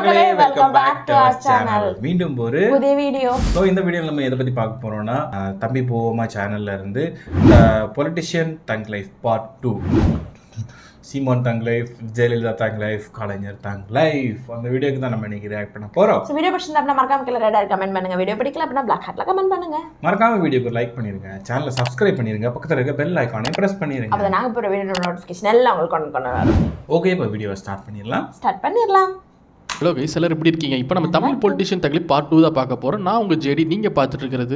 மக்களே welcome back to our channel மீண்டும் ஒரு புதிய வீடியோ ஸோ இந்த வீடியோவில் நம்ம எதை பற்றி பார்க்க போகிறோம்னா அஹ், தம்பி பூவமா சேனல்ல இருந்து பொலிட்டிஷியன் தங் லைஃப் பார்ட் டூ சீமான் தங் லைஃப் ஜெயலலிதா தங் லைஃப் கலைஞர் தங் லைஃப் அந்த வீடியோக்கு தான் நம்ம இன்னைக்கு ரியாக்ட் பண்ண போகிறோம் ஸோ வீடியோ பிடிச்சிருந்தா அப்படின்னா மறக்காம கீழே ரெடாக கமெண்ட் பண்ணுங்க வீடியோ பிடிக்கல அப்படின்னா பிளாக் ஹார்ட்ல கமெண்ட் பண்ணுங்க மறக்காம வீடியோக்கு லைக் பண்ணிருங்க சேனலை சப்ஸ்கிரைப் பண்ணிருங்க பக்கத்தில் இருக்க பெல் ஐக்கானை ப்ரெஸ் பண்ணிருங்க அப்போ நாங்கள் போகிற வீடியோ நோட்டிஃபிகேஷன் எல்லாம் உங்களுக்கு கொண்டு கொண்டு வரும் ஓகே இப்போ வீடியோவை ஸ்டார்ட் பண்ணிடலாம் ஸ்டார்ட் பண்ணிடலாம் ஹலோ கைஸ் எல்லாரும் எப்படி இருக்கீங்க இப்போ நம்ம Tamil politician thug life part two தான் பார்க்க போகிறோம் நான் உங்கள் ஜெடி நீங்கள் பார்த்துட்டு இருக்கிறது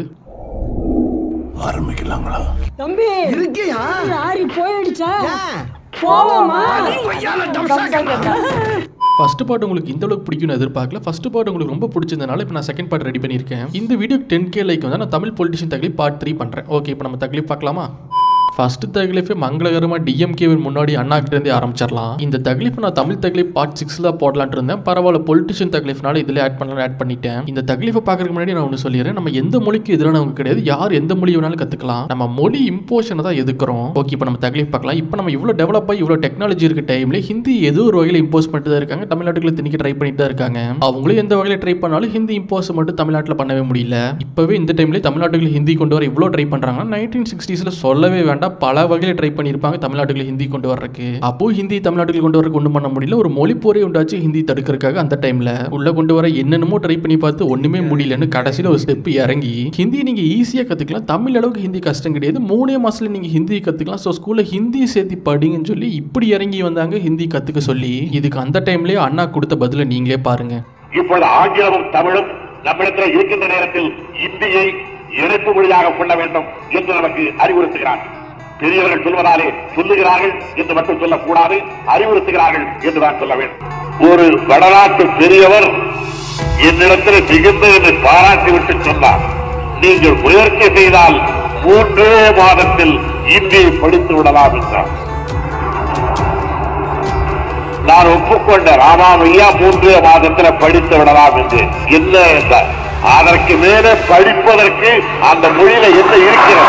தம்பி இருக்கியா லாரி போயிடுச்சா போவோமா ஃபர்ஸ்ட் பார்ட் உங்களுக்கு இந்த அளவுக்கு பிடிக்கும்னு எதிர்பார்க்கல ஃபர்ஸ்ட் பார்ட் உங்களுக்கு ரொம்ப பிடிச்சதுனால இப்போ நான் செகண்ட் பார்ட் ரெடி பண்ணியிருக்கேன் இந்த வீடியோ டென் கே லைக் வந்து நான் Tamil politician thug life part three பண்ணுறேன் ஓகே இப்போ நம்ம தகலி பார்க்கலாமா ஃபர்ஸ்ட் தகலிஃபே மங்களகரமாக டிஎம்கேவின் முன்னாடி அண்ணா கிட்ட இருந்தே ஆரம்பிச்சிடலாம் இந்த தகலிஃப் நான் தமிழ் தகலிஃப் பார்ட் சிக்ஸில் போடலான்ட்டு இருந்தேன் பரவாயில்ல பொலிட்டிஷியன் தகலிஃப்னால இதில் ஆட் பண்ணலாம் ஆட் பண்ணிட்டேன் இந்த தகலிஃபை பார்க்கறதுக்கு முன்னாடி நான் ஒன்று சொல்லிடுறேன் நம்ம எந்த மொழிக்கு எதிரானவங்க கிடையாது யார் எந்த மொழி வேணாலும் கற்றுக்கலாம் நம்ம மொழி இம்போஷனை தான் எதுக்குறோம் ஓகே இப்போ நம்ம தகலிஃப் பார்க்கலாம் இப்போ நம்ம இவ்வளோ டெவலப் ஆகி இவ்வளோ டெக்னாலஜி இருக்க டைம்ல ஹிந்தி ஏதோ ஒரு வகையில் இம்போஸ் பண்ணிட்டு தான் இருக்காங்க தமிழ்நாட்டுக்குள்ள திணிக்க ட்ரை பண்ணிட்டு தான் இருக்காங்க அவங்களும் எந்த வகையில் ட்ரை பண்ணாலும் ஹிந்தி இம்போஸ் மட்டும் தமிழ்நாட்டில் பண்ணவே முடியல இப்போவே இந்த டைம்ல தமிழ்நாட்டுக்குள்ள ஹிந்தி கொண்டு வர இவ்வளோ ட்ரை பண்ணுறாங்கன்னா நைன்டீன் சிக்ஸ்டீஸில் சொல்லவே வேண்டாம் பல வகையில் ட்ரை பண்ணியிருப்பாங்க தமிழ்நாட்டுக்குள்ள ஹிந்தி கொண்டு வர்றதுக்கு அப்போ ஹிந்தி தமிழ்நாட்டுக்குள்ள கொண்டு வரக்கு ஒன்றும் பண்ண முடியல ஒரு மொழி போரே உண்டாச்சு ஹிந்தி தடுக்கிறதுக்காக அந்த டைம்ல உள்ள கொண்டு வர என்னென்னமோ ட்ரை பண்ணி பார்த்து ஒண்ணுமே முடியலன்னு கடைசியில் ஒரு ஸ்டெப் இறங்கி ஹிந்தி நீங்க ஈஸியாக கத்துக்கலாம் தமிழ் அளவுக்கு ஹிந்தி கஷ்டம் கிடையாது மூணே மாசத்துல நீங்க ஹிந்தி கத்துக்கலாம் ஸோ ஸ்கூல்ல ஹிந்தி சேர்த்து படிங்கன்னு சொல்லி இப்படி இறங்கி வந்தாங்க ஹிந்தி கத்துக்க சொல்லி இதுக்கு அந்த டைம்லயே அண்ணா கொடுத்த பதில நீங்களே பாருங்க இப்பொழுது ஆங்கிலமும் தமிழும் நம்மிடத்தில் இருக்கின்ற நேரத்தில் இந்தியை இணைப்பு மொழியாக கொள்ள வேண்டும் என்று நமக்கு அறிவுறுத்துகிறார் பெரியவர்கள் சொல்வதாலே சொல்லுகிறார்கள் என்று மட்டும் சொல்லக்கூடாது அறிவுறுத்துகிறார்கள் என்று நான் சொல்ல வேண்டும் ஒரு வடநாட்டு பெரியவர் என்னிடத்தில் மிகுந்த என்று பாராட்டிவிட்டு சொன்னார் நீங்கள் முயற்சி செய்தால் மூன்றே மாதத்தில் இந்தியை படித்து விடலாம் என்றார் நான் ஒப்புக்கொண்ட ராமாமையா மூன்று மாதத்துல படித்து விடலாம் என்று என்ன என்றார் அதற்கு மேலே படிப்பதற்கு அந்த மொழியில என்ன இருக்கிறது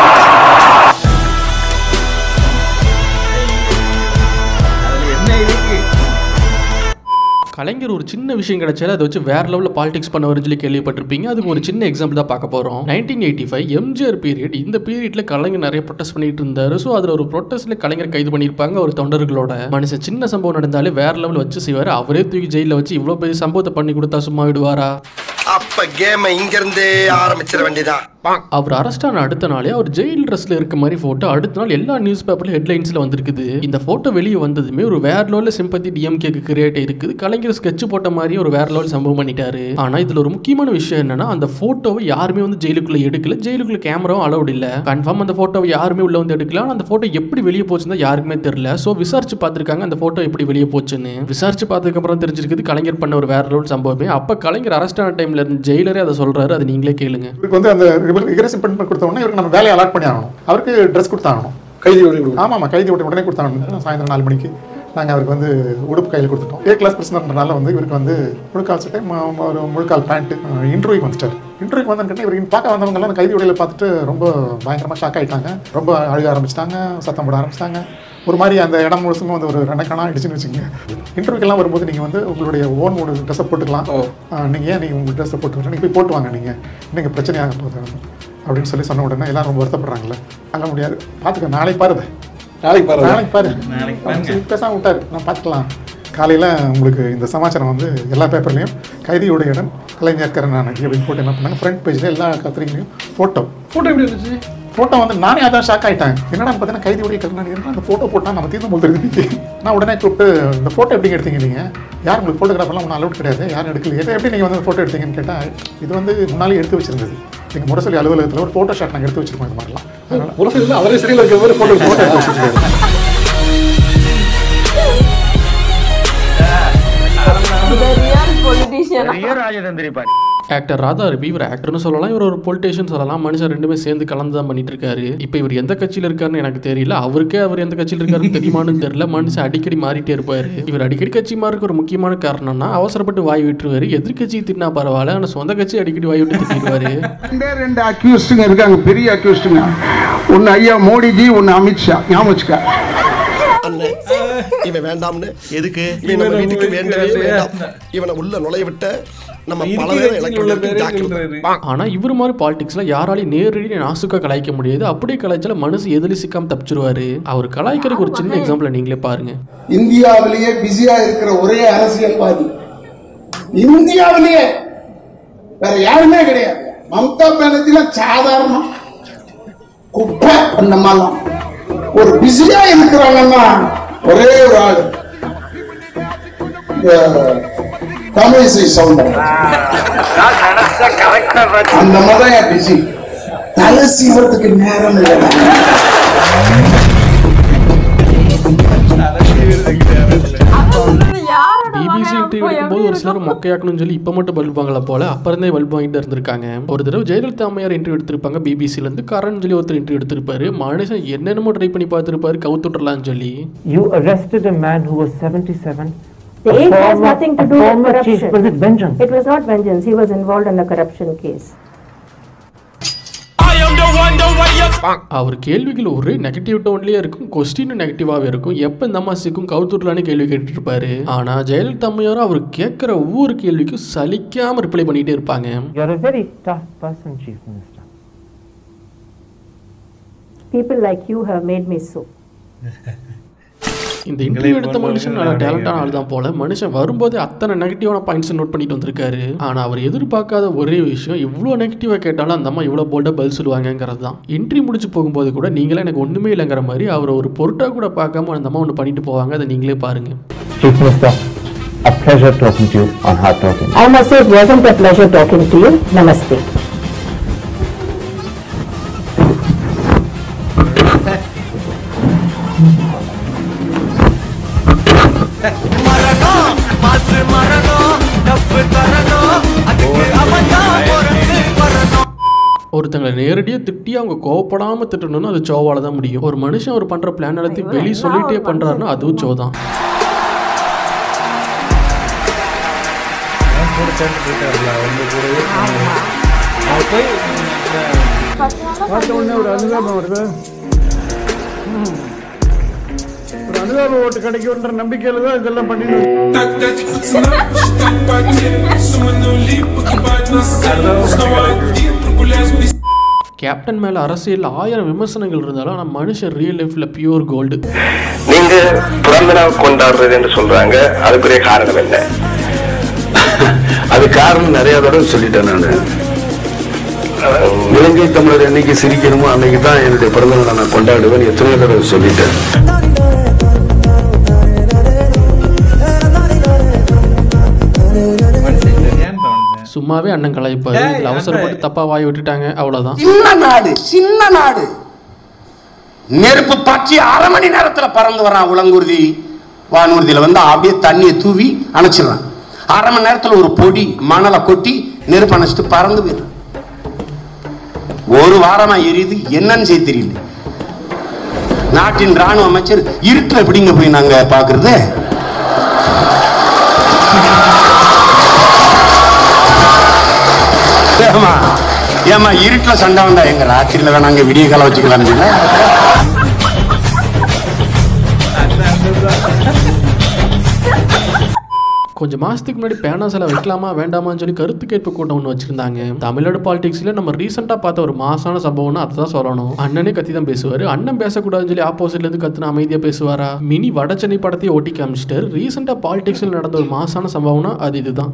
கலைஞர் ஒரு சின்ன விஷயம் கிடைச்சாலும் அதை வச்சு வேற லெவலில் பாலிடிக்ஸ் பண்ணவர்னு சொல்லி கேள்விப்பட்டிருப்பீங்க அதுக்கு ஒரு சின்ன எக்ஸாம்பிள் தான் பார்க்க போகிறோம் nineteen eighty five MGR period இந்த பீரியட்ல கலைஞர் நிறைய ப்ரொட்டஸ்ட் பண்ணிட்டு இருந்தாரு ஸோ அதில் ஒரு ப்ரொட்டஸ்ட்ல கலைஞர் கைது பண்ணியிருப்பாங்க ஒரு தொண்டர்களோட மனுஷன் சின்ன சம்பவம் நடந்தாலே வேற லெவல் வச்சு செய்வார் அவரே தூக்கி ஜெயிலில் வச்சு இவ்வளோ பெரிய சம்பவத்தை பண்ணி கொடுத்தா சும்மா விடுவாரா அப்ப கேம இங்க இருந்தே ஆரம்பிச்சிட வேண்டியதான் அவர் அரெஸ்ட் ஆன அடுத்த நாளே அவர் ஜெயில் ட்ரெஸ்ல இருக்க மாதிரி போட்டோ அடுத்த நாள் எல்லா நியூஸ் பேப்பர்ல ஹெட்லைன்ஸ்ல வந்திருக்குது இந்த போட்டோ வெளியே வந்ததுமே ஒரு வேற லெவலில் சிம்பத்தி டிஎம்கேக்கு கிரியேட் இருக்குது கலைஞர் ஸ்கெட்ச் போட்ட மாதிரி ஒரு வேற லெவல் சம்பவம் பண்ணிட்டாரு ஆனா இதுல ஒரு முக்கியமான விஷயம் என்னன்னா அந்த போட்டோவை யாருமே வந்து ஜெயிலுக்குள்ள எடுக்கல ஜெயிலுக்குள்ள கேமராவும் அலௌட் இல்ல கன்ஃபார்ம் அந்த போட்டோவை யாருமே உள்ள வந்து எடுக்கல ஆனா அந்த போட்டோ எப்படி வெளியே போச்சுன்னு யாருக்குமே தெரியல சோ விசாரிச்சு பார்த்திருக்காங்க அந்த போட்டோ எப்படி வெளியே போச்சுன்னு விசாரிச்சு பார்த்ததுக்கு அப்புறம் தெரிஞ்சிருக்குது கலைஞர் பண்ண ஒரு வேற லெவல் சம்பவமே அப்ப கலைஞர் அரெஸ்ட் ஆன டைம்ல இருந்து ஜெயிலரே அதை சொல்றாரு அது நீங்களே கேளுங்க இவருக்கு வந்து அந்த ரிகரேஷன் பண்ணி கொடுத்த உடனே இவருக்கு நம்ம வேலையை அலாட் பண்ணி ஆகணும் அவருக்கு ட்ரெஸ் கொடுத்தாகணும் கைதி உடனே ஆமாம் ஆமாம் கைதி உடனே உடனே கொடுத்தாகணும் சாயந்தரம் நாலு மணிக்கு நாங்கள் அவருக்கு வந்து உடுப்பு கையில் கொடுத்துட்டோம் ஏ கிளாஸ் பிரச்சனைன்றனால வந்து இவருக்கு வந்து முழுக்கால் சட்டை ம- ம- ஒரு முழுக்கால் பேண்ட்டு இன்டர்வியூக்கு வந்துட்டார் இன்டர்வியூக்கு வந்தேன்னு இவருக்கு பார்க்க வந்தவங்க எல்லாம் அந்த கைதி உடையில பார்த்துட்டு ரொம்ப பயங்கரமாக ஷாக் ஆயிட்டாங்க ரொம்ப அழுக ஆரம்பிச்சிட்டாங்க சத்தம் போட ஆரம்பிச்சிட்டாங்க ஒரு மாதிரி அந்த இடம் முழுசுமே வந்து ஒரு ரெண்டக்கானா ஆயிடுச்சுன்னு வச்சுக்கோங்க இன்டர்வியூக்கெல்லாம் வரும்போது நீங்கள் வந்து உங்களுடைய ஓன் ஒரு ட்ரெஸ்ஸை போட்டுக்கலாம் நீங்கள் ஏன் நீங்கள் உங்கள் ட்ரெஸ்ஸை போட்டு நீங்கள் போய் போட்டு வாங்க நீங்கள் நீங்கள் பிரச்சனையாக போகுது அப்படின்னு சொல்லி சொன்ன உடனே எல்லாரும் ரொம்ப வருத்தப்படுறாங்கல்ல அங்க முடியாது பார்த்துக்க நாளைக்கு பாருது நாளைக்கு பாரு நாளைக்கு பாரு நாளைக்கு அப்படின்னு சொல்லி பேசாம விட்டாரு நான் பார்த்துக்கலாம் காலையில் உங்களுக்கு இந்த சமாச்சாரம் வந்து எல்லா பேப்பர்லேயும் கைதியுடைய இடம் கலைஞர் கருணாநிதி அப்படின்னு போட்டு என்ன பண்ணாங்க ஃப்ரண்ட் பேஜில் எல்லா கத்திரிக்கையும் ஃபோட்டோ போட்டோ எப்படி இருந்துச்சு ஃபோட்டோ வந்து நானே அதான் ஷாக் ஆயிட்டேன் என்னடா பார்த்தீங்கன்னா கைதியுடைய கருணாநிதி அந்த ஃபோட்டோ போட்டால் நம்ம தீர்ந்து போல் தெரிஞ்சு நான் உடனே கூப்பிட்டு இந்த ஃபோட்டோ எப்படிங்க எடுத்தீங்க நீங்கள் யார் உங்களுக்கு ஃபோட்டோகிராஃபர்லாம் ஒன்றும் அலௌட் கிடையாது யாரும் எடுக்கல எதை எப்படி நீங்கள் வந்து ஃபோட்டோ எடுத்தீங்கன்னு கேட்டால் இது வந்து முன்னாலே எடுத்து வச்சிருந்தது எங்கள் முரசொலி அலுவலகத்தில் ஒரு ஃபோட்டோ ஷாட் நாங்கள் எடுத்து வச்சிருக்கோம் இது மாதிரிலாம் அதனால முரசு அவரே சரியில் இருக்கிற மாதிரி போட்டோ ஃபோட்டோ எடுத்து வச்சிருக்காரு real politician actor Radha Ravi இவர் ஆக்டர்னு சொல்லலாம் இவர் ஒரு பொலிட்டீஷியன் சொல்லலாம் மனுஷன் ரெண்டுமே சேர்ந்து கலந்து தான் பண்ணிட்டு இருக்காரு இப்போ இவர் எந்த கட்சியில் இருக்காருன்னு எனக்கு தெரியல அவருக்கே அவர் எந்த கட்சியில் இருக்காருன்னு தெரியுமான்னு தெரியல மனுஷன் அடிக்கடி மாறிட்டே இருப்பாரு இவர் அடிக்கடி கட்சி மாறக்கு ஒரு முக்கியமான காரணம்னா அவசரப்பட்டு வாய் விட்டுருவாரு எதிர்கட்சி திட்டினா பரவாயில்ல ஆனால் சொந்த கட்சி அடிக்கடி வாய் விட்டு திட்டிடுவாரு ரெண்டே ரெண்டு அக்யூஸ்டுங்க இருக்காங்க பெரிய அக்யூஸ்டுங்க ஒன்று ஐயா மோடிஜி ஒன்று அமித்ஷா ஞாபகம் வச்சுக்க அண்ணே இவன் வேண்டாம்னு எதுக்கு இவன் நம்ம வீட்டுக்கு வேண்டவே வேண்டாம் வேண்டாம். இவனை உள்ள நுழைய விட்ட நம்ம பல இருக்கு பேரை வச்சுன்னு உள்ள பேரே எலக்ட்ரிக் சொல்றாரு. ஆனால் இவர் மாதிரி பாலிடிக்ஸில் யாராலையும் நேரடி நாசுக்காக கலாய்க்க முடியாது அப்படியே கலாய்ச்சால மனசு எதிரி சிக்காம தப்பிச்சிருவாரு அவர் கலாய்க்கிறதுக்கு ஒரு சின்ன எக்ஸாம்பிள் நீங்களே பாருங்க இந்தியாவிலேயே பிஸியா இருக்கிற ஒரே அரசியல்வாதி இந்தியாவிலேயே வேற யாருமே கிடையாது மம்தா பானர்ஜிலாம் சாதாரணம் குப்பை அந்த மாதிரிலாம் ஒரு பிஸியா இருக்கிறாங்கன்னா ஒரே ஒரு ஆளு இந்த தமிழிசை சவுண்டர் அந்த மாதிரி பிஸி தலை சீவத்துக்கு நேரம் இல்லை பிபிசி இன்டர்வியூ எடுக்கும்போது ஒரு சிலர் மொக்கையாக்கணும்னு சொல்லி இப்போ மட்டும் பல்ப் வாங்கல போல அப்போ இருந்தே பல்ப் வாங்கிட்டு இருந்திருக்காங்க ஒரு தடவை ஜெயலலிதா அம்மையார் இன்டர்வியூ எடுத்திருப்பாங்க பிபிசிலேருந்து கரண் சொல்லி ஒருத்தர் இன்டர்வியூ எடுத்திருப்பாரு மனுஷன் என்னென்னமோ ட்ரை பண்ணி பார்த்துருப்பாரு கவுத்துட்றலாம்னு சொல்லி You arrested a man who was 77. The a age has former- nothing to a do with former chief. corruption. Was it vengeance? It was not vengeance. He was involved in a corruption case. அவர் கேள்விகள் ஒரே negative டோன்லயே இருக்கும் question நெகட்டிவாகவே இருக்கும் எப்போ இந்த அம்மாசிக்கும் கவுத்துட்லான்னு கேள்வி கேட்டுட்டு இருப்பாரு ஆனா ஜெயலலிதா அம்மையாரும் அவர் கேட்குற ஒவ்வொரு கேள்விக்கும் சலிக்காம ரிப்ளை பண்ணிட்டே இருப்பாங்க You're a very tough person, Chief Minister. People like you have made me so. இந்த இன்டர்வியூ எடுத்த மனுஷன் நல்ல டேலண்டான ஆள் தான் போல மனுஷன் வரும்போது அத்தனை நெகட்டிவான பாயிண்ட்ஸ் நோட் பண்ணிட்டு வந்திருக்காரு ஆனா அவர் எதிர்பார்க்காத ஒரே விஷயம் இவ்வளோ நெகட்டிவாக கேட்டாலும் அந்த அம்மா இவ்வளோ போல்டாக பதில் சொல்லுவாங்கங்கிறது தான் இன்ட்ரி முடிச்சு போகும்போது கூட நீங்களே எனக்கு ஒண்ணுமே இல்லைங்கிற மாதிரி அவர் ஒரு பொருட்டாக கூட பார்க்காம அந்த அம்மா ஒன்று பண்ணிட்டு போவாங்க அதை நீங்களே பாருங்க Chief Minister, a pleasure talking to you on Hard Talking. I must say it wasn't a pleasure talking to you. Namaste. ஒருத்தங்களை நேரடியாக திட்டி அவங்க கோவப்படாம திட்டணும்னா அது சோவால தான் முடியும் ஒரு மனுஷன் அவர் பண்ற பிளான் எல்லாத்தையும் வெளியே சொல்லிட்டே பண்றாருன்னா அதுவும் சோ தான் அவன் கூட சேர்ந்து போயிட்டாருல அவங்க கூடவே அவர் போய் பார்த்த உடனே ஒரு அனுதாபம் வருது ம். ஒரு அனுதாப ஓட்டு கிடைக்கும்ன்ற நம்பிக்கையில தான் இதெல்லாம் பண்ணிட்டு கேப்டன் மேல அரசியல் ஆயிரம் விமர்சனங்கள் இருந்தாலும் ஆனா மனுஷன் ரியல் லைஃப்ல பியூர் கோல்டு நீங்க பிறந்த நாள் கொண்டாடுறது என்று சொல்றாங்க அதுக்குரிய காரணம் என்ன அது காரணம் நிறைய தடவை சொல்லிட்டேன் நான் இலங்கை தமிழர் என்னைக்கு சிரிக்கணுமோ அன்னைக்கு தான் என்னுடைய பிறந்த நாளை நான் கொண்டாடுவேன் எத்தனையோ தடவை சொல்லிட்டேன் சும்மாவே அண்ணன் கலாய்ப்பாரு இதுல அவசரப்பட்டு தப்பா வாய் விட்டுட்டாங்க அவ்வளவுதான் சின்ன நாடு சின்ன நாடு நெருப்பு பற்றி அரை மணி நேரத்துல பறந்து வரான் உலங்குருதி வானூர்தியில வந்து அப்படியே தண்ணியை தூவி அணைச்சிடறான் அரை மணி நேரத்துல ஒரு பொடி மணலை கொட்டி நெருப்பு அணைச்சிட்டு பறந்து போயிடும் ஒரு வாரமா எரியுது என்னன்னு செய்ய தெரியல நாட்டின் ராணுவ அமைச்சர் இருட்டுல எப்படிங்க போய் நாங்க பாக்குறது ஏமா ஏமா இருட்டுல சண்டை வந்தா எங்க ராத்திரில வேணா அங்க விடிய காலம் வச்சுக்கலாம் கொஞ்சம் மாசத்துக்கு முன்னாடி பேனா சிலை வைக்கலாமா வேண்டாமான்னு சொல்லி கருத்து கேட்பு கூட்டம் ஒன்று வச்சிருந்தாங்க தமிழ்நாடு பாலிடிக்ஸ்ல நம்ம ரீசெண்டாக பார்த்த ஒரு மாசான சம்பவம்னா அதை தான் சொல்லணும் அண்ணனே கத்தி தான் பேசுவார் அண்ணன் பேசக்கூடாதுன்னு சொல்லி ஆப்போசிட்ல இருந்து கத்துன அமைதியாக பேசுவாரா மினி வடச்சென்னை படத்தையே ஓட்டி காமிச்சிட்டாரு ரீசெண்டாக பாலிடிக்ஸில் நடந்த ஒரு மாசான சம்பவம்னா அது இதுதான்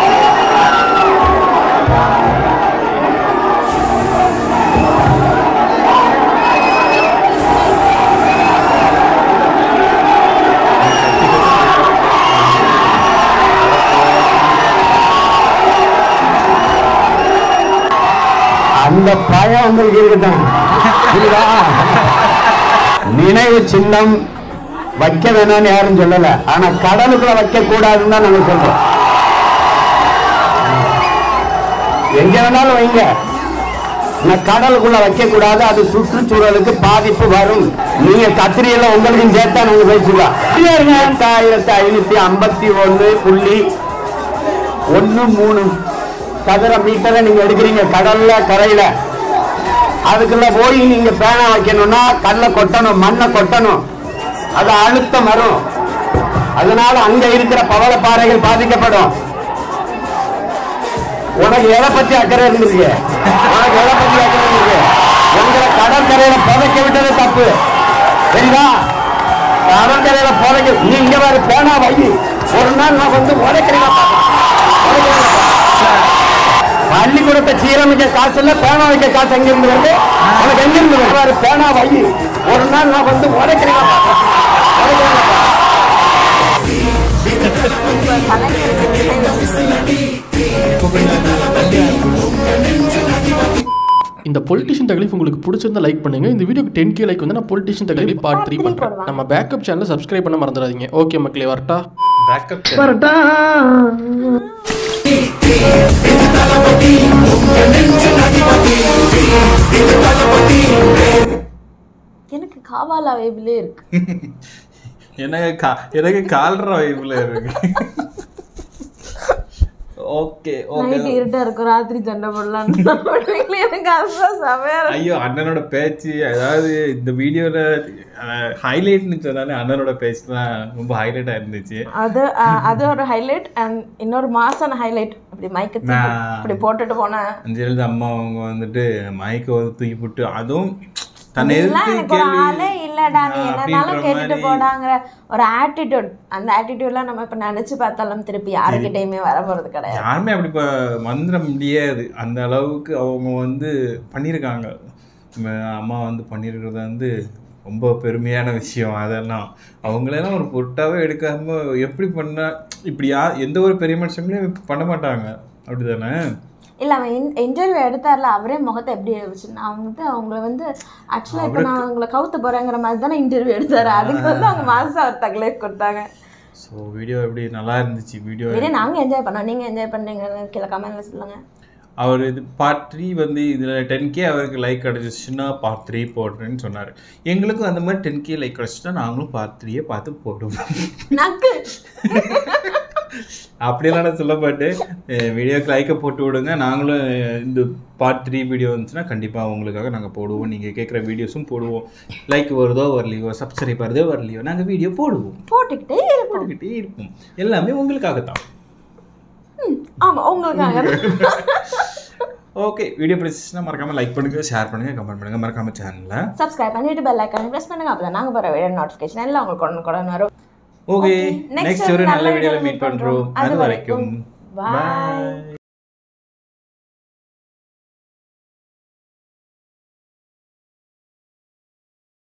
அந்த பயம் உங்களுக்கு இருக்கட்டும் புரியுதா நினைவு சின்னம் வைக்க வேணாம்னு யாரும் சொல்லல ஆனா கடலுக்குள்ள வைக்க கூடாதுன்னு தான் நாங்க சொல்றோம் எங்க வேணாலும் வைங்க ஆனா கடலுக்குள்ள வைக்க கூடாது அது சுற்றுச்சூழலுக்கு பாதிப்பு வரும் நீங்க கத்திரியெல்லாம் உங்களுக்கும் சேர்த்தா நாங்க பேசுவோம் எட்டாயிரத்தி ஐநூத்தி ஐம்பத்தி ஒண்ணு புள்ளி ஒண்ணு மூணு சதுர மீட்டரை நீங்க எடுக்கிறீங்க கடல்ல கரையில அதுக்குள்ள போய் நீங்க பேனா வைக்கணும்னா கல்ல கொட்டணும் மண்ணை கொட்டணும் அது அழுத்தம் வரும் அதனால அங்க இருக்கிற பவளப்பாறைகள் பாதிக்கப்படும் உனக்கு எதை பத்தி அக்கறை இருந்திருக்கு உனக்கு எதை பத்தி அக்கறை இருந்திருக்கு எங்களை கடற்கரையில புதைக்க விட்டது தப்பு சரிங்களா கடற்கரையில புதைக்க நீ இங்க பாரு பேனா வை ஒரு நாள் நான் வந்து உதைக்கிறேன் பள்ளிக்கூடத்தை சீரமைக்க காசு இல்ல பேனா வைக்க காசு எங்க இருந்து வருது உனக்கு எங்க இருந்து வருது பாரு பேனா வை ஒரு நாள் நான் வந்து உதைக்கிறேன் இந்த பொலிட்டிஷியன் தகவல் உங்களுக்கு பிடிச்சிருந்தா லைக் பண்ணுங்க இந்த வீடியோக்கு டென் கே லைக் வந்து நான் பொலிட்டிஷியன் தகவல் பார்ட் த்ரீ பண்றேன் நம்ம பேக்கப் சேனலை சப்ஸ்கிரைப் பண்ண மறந்துடாதீங்க ஓகே மக்களே வரட்டா பேக்கப் வரட்டா எனக்கு காவாலா வேபிலே இருக்கு எனக்கு கா எனக்கு கால்ற வைப்புல இருக்கு ஓகே ஓகே நைட் இருட்டா இருக்கும் ராத்திரி சண்டை போடலாம்னு எனக்கு அதுதான் செமையா இருக்கு. ஐயோ அண்ணனோட பேச்சு அதாவது இந்த வீடியோல ஹைலைட்னு சொன்னாலே அண்ணனோட பேச்சு தான் ரொம்ப ஹைலைட்டா இருந்துச்சு அது அஹ், அது ஒரு ஹைலைட் அண்ட் இன்னொரு மாசான ஹைலைட் இப்படி மைக்க நான் இப்படி போட்டுட்டு போனேன் ஜெயலலிதா அம்மா அவங்க வந்துட்டு மைக்கை வந்து தூக்கி போட்டு அதுவும் தன்னை இதெல்லாம் எதிர்த்து எனக்கு ஒரு கேள்வி ஆளே இல்லடா நீ ஆ, என்னனாலும் அப்படின்ற கேட்டுட்டு மாதிரி. போடாங்கிற ஒரு ஆட்டிடியூட் அந்த ஆட்டிடியூட்லாம் நம்ம இப்ப நினைச்சு பார்த்தாலும் திருப்பி யாருக்கிட்டயுமே வர போறது கிடையாது யாருமே அப்படி இப்போ வந்துட முடியாது அந்த அளவுக்கு அவங்க வந்து பண்ணியிருக்காங்க ம, அம்மா வந்து பண்ணியிருக்கிறது வந்து ரொம்ப பெருமையான விஷயம் அதெல்லாம் அவங்களெல்லாம் ஒரு பொருட்டாவே எடுக்காம எப்படி பண்ண இப்படி யா எந்த ஒரு பெரிய மனுஷங்களையும் பண்ண மாட்டாங்க அப்படிதானே இல்ல அவன் இன்டர்வியூ எடுத்தார்ல அவரே முகத்தை எப்படி வச்சுருந்தா அவங்க வந்து அவங்கள வந்து ஆக்சுவலா இப்போ நான் உங்களை கவுத்து போறேங்கிற மாதிரி தானே இன்டர்வியூ எடுத்தாரு அதுக்கு வந்து அவங்க மாசம் அவர் தகலே கொடுத்தாங்க ஸோ வீடியோ எப்படி நல்லா இருந்துச்சு வீடியோ இதே நாங்க என்ஜாய் பண்ணோம் நீங்க என்ஜாய் பண்ணீங்கன்னு கீழே கமெண்ட்ல சொல்லுங்க அவர் இது பார்ட் த்ரீ வந்து இதில் டென் கே அவருக்கு லைக் கிடச்சிச்சுன்னா பார்ட் த்ரீ போடுறேன்னு சொன்னார் எங்களுக்கும் அந்த மாதிரி டென் கே லைக் கிடச்சிட்டா நாங்களும் பார்ட் த்ரீயே பார்த்து போடுவோம் நக்கு அப்படியெல்லாம் நான் சொல்லப்பட்டு வீடியோக்கு லைக்கை போட்டு விடுங்க நாங்களும் அஹ், இந்த பார்ட் த்ரீ வீடியோ வந்துச்சுன்னா கண்டிப்பாக உங்களுக்காக நாங்கள் போடுவோம் நீங்கள் கேட்குற வீடியோஸும் போடுவோம் லைக் வருதோ வரலையோ சப்ஸ்கிரைப் வருதோ வரலையோ நாங்கள் வீடியோ போடுவோம் போட்டுக்கிட்டே இருப்போம் போட்டுக்கிட்டே இருப்போம் எல்லாமே உங்களுக்காகத்தான் ஆமா உங்களுக்காக ஓகே வீடியோ பிடிச்சிச்சுன்னா மறக்காமல் லைக் பண்ணுங்கள் ஷேர் பண்ணுங்கள் கமெண்ட் பண்ணுங்கள் மறக்காமல் சேனலில் சப்ஸ்கிரைப் பண்ணிட்டு பெல் ஐக்கானை ப்ரெஸ் பண்ணுங்க அப்பதான் நாங்க போற வீடியோ நோட்டிஃபிகேஷன் எல்லாம் உங்களுக்கு உடனே உடனே வரும் ஓகே next நெக்ஸ்ட் ஒரு ஒரு நல்ல நல்ல video ல வீடியோவில் meet மீட் பண்ணுறோம் பண்றோம். அது அது வரைக்கும் வரைக்கும் bye. பாய்